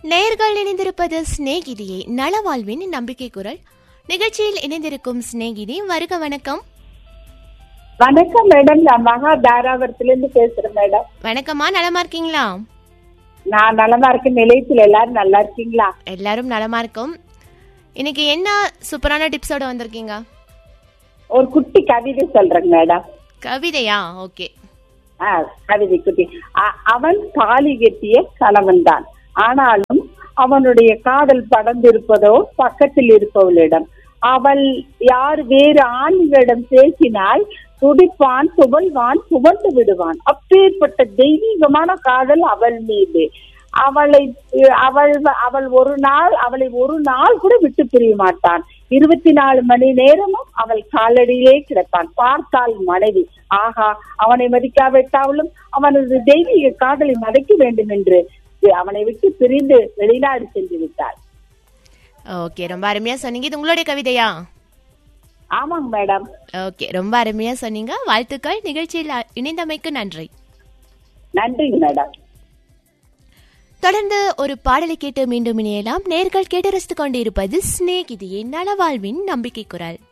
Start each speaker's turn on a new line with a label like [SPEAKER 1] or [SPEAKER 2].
[SPEAKER 1] நேயர்கள் இணைந்திருப்பது சிநேகிதியே நலவாழ்வின் நம்பிக்கை குரல் நிகழ்ச்சியில் இணைந்திருக்கும் சிநேகிதி வருக வணக்கம்
[SPEAKER 2] வணக்கம் மேடம் நான் மகா தாராபுரத்துல பேசுறேன் மேடம்
[SPEAKER 1] வணக்கம்மா நலமா இருக்கீங்களா
[SPEAKER 2] நான் நலமா இருக்கேன் நிலையத்துல எல்லாரும் நல்லா இருக்கீங்களா
[SPEAKER 1] எல்லாரும் நலமா இருக்கும் இன்னைக்கு என்ன சூப்பரான டிப்ஸோட வந்திருக்கீங்க
[SPEAKER 2] ஒரு குட்டி கவிதை சொல்றேங்க மேடம்
[SPEAKER 1] கவிதையா ஓகே
[SPEAKER 2] ஆ, கவிதை குட்டி அ- அவன் தாலி கட்டிய கணவன் தான் ஆனாலும் அவனுடைய காதல் படர்ந்திருப்பதோ பக்கத்தில் இருப்பவளிடம் அவள் யார் வேறு ஆண்களிடம் பேசினால் துடிப்பான் துவல்வான் துவண்டு விடுவான் அப்பேற்பட்ட தெய்வீகமான காதல் அவள் மீது அவளை அவள் அவள் ஒரு நாள் அவளை ஒரு நாள் கூட விட்டு பிரிய மாட்டான் இருபத்தி நாலு மணி நேரமும் அவள் காலடியிலே கிடப்பான் பார்த்தால் மனைவி ஆகா அவனை மதிக்காவிட்டாலும் அவனது தெய்வீக காதலை மறைக்க வேண்டும் என்று அவனை விட்டு பிரிந்து வெளிநாடு சென்று விட்டாள்
[SPEAKER 1] ஓகே ரொம்ப அருமையா சொன்னீங்க இது உங்களுடைய கவிதையா
[SPEAKER 2] ஆமாங்க மேடம்
[SPEAKER 1] ஓகே ரொம்ப அருமையா சொன்னீங்க வாழ்த்துக்கள் நிகழ்ச்சியில் அ- இணைந்தமைக்கு நன்றி
[SPEAKER 2] நன்றிங்க மேடம்
[SPEAKER 1] தொடர்ந்து ஒரு பாடலை கேட்டு மீண்டும் இணையலாம் நேர்கள் கேட்டு ரசித்துக் கொண்டிருப்பது சிநேகிதியே நலவாழ்வின் நம்பிக்கை குரல்